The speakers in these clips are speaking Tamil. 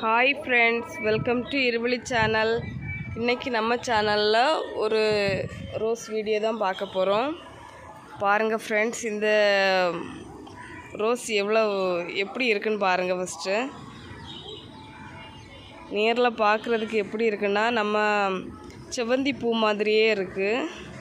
ஹாய் ஃப்ரெண்ட்ஸ் வெல்கம் டு இருவழி சேனல் இன்றைக்கி நம்ம சேனலில் ஒரு ரோஸ் வீடியோ தான் பார்க்க போகிறோம் பாருங்கள் ஃப்ரெண்ட்ஸ் இந்த ரோஸ் எவ்வளோ எப்படி இருக்குன்னு பாருங்கள் ஃபஸ்ட்டு நேரில் பார்க்குறதுக்கு எப்படி இருக்குன்னா நம்ம செவ்வந்தி பூ மாதிரியே இருக்குது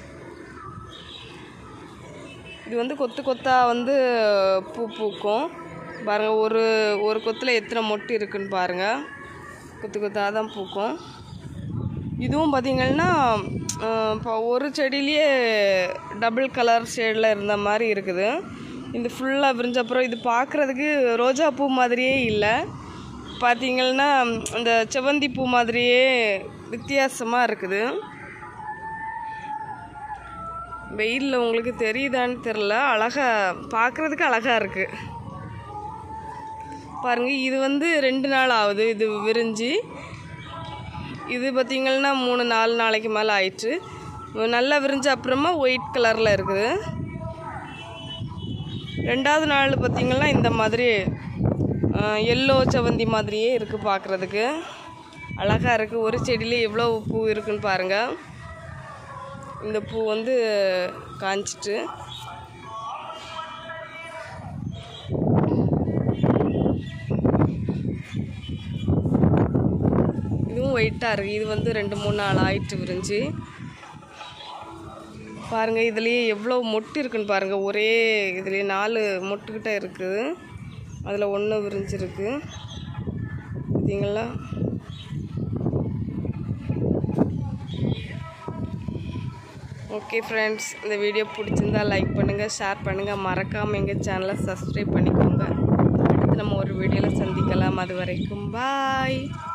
இது வந்து கொத்து கொத்தாக வந்து பூ பூக்கும் பாருங்கள் ஒரு ஒரு கொத்தில் எத்தனை மொட்டு இருக்குன்னு பாருங்கள் கொத்து கொத்தாக தான் பூக்கும் இதுவும் பார்த்திங்கன்னா இப்போ ஒரு செடியிலேயே டபுள் கலர் ஷேடில் இருந்த மாதிரி இருக்குது இது ஃபுல்லாக விரிஞ்ச அப்புறம் இது பார்க்குறதுக்கு ரோஜா பூ மாதிரியே இல்லை பார்த்திங்கன்னா இந்த செவ்வந்தி பூ மாதிரியே வித்தியாசமாக இருக்குது வெயிலில் உங்களுக்கு தெரியுதான்னு தெரில அழகாக பார்க்குறதுக்கு அழகாக இருக்குது பாருங்கள் இது வந்து ரெண்டு நாள் ஆகுது இது விரிஞ்சு இது பார்த்திங்கன்னா மூணு நாலு நாளைக்கு மேலே ஆயிடுச்சு நல்லா விரிஞ்ச அப்புறமா ஒயிட் கலரில் இருக்குது ரெண்டாவது நாள் பார்த்திங்கன்னா இந்த மாதிரி எல்லோ செவந்தி மாதிரியே இருக்குது பார்க்குறதுக்கு அழகாக இருக்குது ஒரு செடியிலே எவ்வளோ பூ இருக்குன்னு பாருங்கள் இந்த பூ வந்து காஞ்சிட்டு இதுவும் ஒயிட்டாக இருக்குது இது வந்து ரெண்டு மூணு நாள் ஆயிட்டு விரிஞ்சு பாருங்கள் இதுலேயே எவ்வளோ மொட்டு இருக்குன்னு பாருங்கள் ஒரே இதுலேயே நாலு மொட்டுக்கிட்ட இருக்குது அதில் ஒன்று விரிஞ்சிருக்கு பார்த்தீங்களா ஓகே ஃப்ரெண்ட்ஸ் இந்த வீடியோ பிடிச்சிருந்தா லைக் பண்ணுங்கள் ஷேர் பண்ணுங்கள் மறக்காமல் எங்கள் சேனலை சப்ஸ்கிரைப் பண்ணிக்கோங்க அடுத்து நம்ம ஒரு வீடியோவில் சந்திக்கலாம் அது வரைக்கும் பாய்